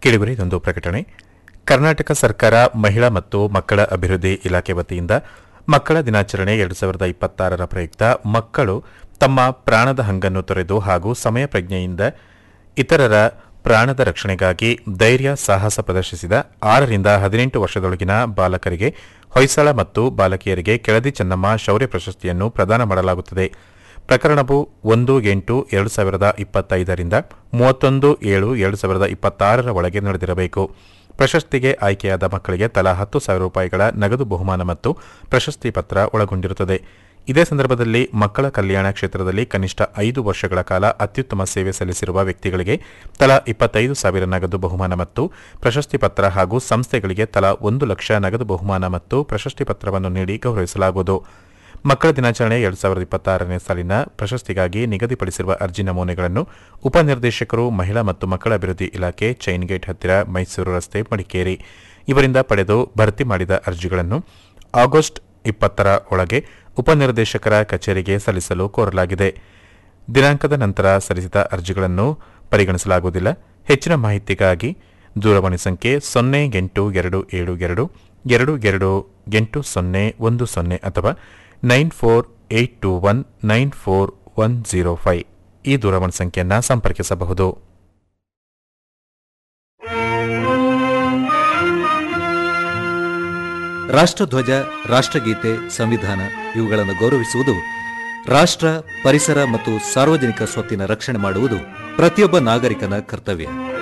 ಕೇಳಿಬರಿ ಇದೊಂದು ಪ್ರಕಟಣೆ ಕರ್ನಾಟಕ ಸರ್ಕಾರ ಮಹಿಳಾ ಮತ್ತು ಮಕ್ಕಳ ಅಭಿವೃದ್ಧಿ ಇಲಾಖೆ ವತಿಯಿಂದ ಮಕ್ಕಳ ದಿನಾಚರಣೆ ಎರಡು ಸಾವಿರದ ಇಪ್ಪತ್ತಾರರ ಪ್ರಯುಕ್ತ ಮಕ್ಕಳು ತಮ್ಮ ಪ್ರಾಣದ ಹಂಗನ್ನು ತೊರೆದು ಹಾಗೂ ಸಮಯ ಪ್ರಜ್ಞೆಯಿಂದ ಇತರರ ಪ್ರಾಣದ ರಕ್ಷಣೆಗಾಗಿ ಧೈರ್ಯ ಸಾಹಸ ಪ್ರದರ್ಶಿಸಿದ ಆರರಿಂದ ಹದಿನೆಂಟು ವರ್ಷದೊಳಗಿನ ಬಾಲಕರಿಗೆ ಹೊಯ್ಸಳ ಮತ್ತು ಬಾಲಕಿಯರಿಗೆ ಕೆಳದಿ ಚೆನ್ನಮ್ಮ ಶೌರ್ಯ ಪ್ರಶಸ್ತಿಯನ್ನು ಪ್ರದಾನ ಮಾಡಲಾಗುತ್ತದೆ ಪ್ರಕರಣವು ಒಂದು ಎಂಟು ಎರಡು ಸಾವಿರದ ಇಪ್ಪತ್ತೈದರಿಂದ ಮೂವತ್ತೊಂದು ಏಳು ಎರಡು ಸಾವಿರದ ಇಪ್ಪತ್ತಾರರ ಒಳಗೆ ನಡೆದಿರಬೇಕು ಪ್ರಶಸ್ತಿಗೆ ಆಯ್ಕೆಯಾದ ಮಕ್ಕಳಿಗೆ ತಲಾ ಹತ್ತು ಸಾವಿರ ರೂಪಾಯಿಗಳ ನಗದು ಬಹುಮಾನ ಮತ್ತು ಪ್ರಶಸ್ತಿ ಪತ್ರ ಒಳಗೊಂಡಿರುತ್ತದೆ ಇದೇ ಸಂದರ್ಭದಲ್ಲಿ ಮಕ್ಕಳ ಕಲ್ಯಾಣ ಕ್ಷೇತ್ರದಲ್ಲಿ ಕನಿಷ್ಠ ಐದು ವರ್ಷಗಳ ಕಾಲ ಅತ್ಯುತ್ತಮ ಸೇವೆ ಸಲ್ಲಿಸಿರುವ ವ್ಯಕ್ತಿಗಳಿಗೆ ತಲಾ ಇಪ್ಪತ್ತೈದು ಸಾವಿರ ನಗದು ಬಹುಮಾನ ಮತ್ತು ಪ್ರಶಸ್ತಿ ಪತ್ರ ಹಾಗೂ ಸಂಸ್ಥೆಗಳಿಗೆ ತಲಾ ಒಂದು ಲಕ್ಷ ನಗದು ಬಹುಮಾನ ಮತ್ತು ಪ್ರಶಸ್ತಿ ಪತ್ರವನ್ನು ನೀಡಿ ಗೌರವಿಸಲಾಗುವುದು ಮಕ್ಕಳ ದಿನಾಚರಣೆ ಎರಡು ಸಾವಿರದ ಇಪ್ಪತ್ತಾರನೇ ಸಾಲಿನ ಪ್ರಶಸ್ತಿಗಾಗಿ ನಿಗದಿಪಡಿಸಿರುವ ಅರ್ಜಿ ನಮೂನೆಗಳನ್ನು ಉಪನಿರ್ದೇಶಕರು ಮಹಿಳಾ ಮತ್ತು ಮಕ್ಕಳ ಅಭಿವೃದ್ಧಿ ಇಲಾಖೆ ಚೈನ್ ಗೇಟ್ ಹತ್ತಿರ ಮೈಸೂರು ರಸ್ತೆ ಮಡಿಕೇರಿ ಇವರಿಂದ ಪಡೆದು ಭರ್ತಿ ಮಾಡಿದ ಅರ್ಜಿಗಳನ್ನು ಆಗಸ್ಟ್ ಇಪ್ಪತ್ತರ ಒಳಗೆ ಉಪನಿರ್ದೇಶಕರ ಕಚೇರಿಗೆ ಸಲ್ಲಿಸಲು ಕೋರಲಾಗಿದೆ ದಿನಾಂಕದ ನಂತರ ಸಲ್ಲಿಸಿದ ಅರ್ಜಿಗಳನ್ನು ಪರಿಗಣಿಸಲಾಗುವುದಿಲ್ಲ ಹೆಚ್ಚಿನ ಮಾಹಿತಿಗಾಗಿ ದೂರವಾಣಿ ಸಂಖ್ಯೆ ಸೊನ್ನೆ ಎಂಟು ಎರಡು ಏಳು ಎರಡು ಎರಡು ಎರಡು ಎಂಟು ಸೊನ್ನೆ ಒಂದು ಸೊನ್ನೆ ಅಥವಾ nine four eight two one nine four one zero five ಈ ದೂರವಾಣಿ ಸಂಖ್ಯೆಯನ್ನು ಸಂಪರ್ಕಿಸಬಹುದು ರಾಷ್ಟ್ರಧ್ವಜ ರಾಷ್ಟ್ರಗೀತೆ ಸಂವಿಧಾನ ಇವುಗಳನ್ನು ಗೌರವಿಸುವುದು ರಾಷ್ಟ್ರ ಪರಿಸರ ಮತ್ತು ಸಾರ್ವಜನಿಕ ಸ್ವತ್ತಿನ ರಕ್ಷಣೆ ಮಾಡುವುದು ಪ್ರತಿಯೊಬ್ಬ ನಾಗರಿಕನ ಕರ್ತವ್ಯ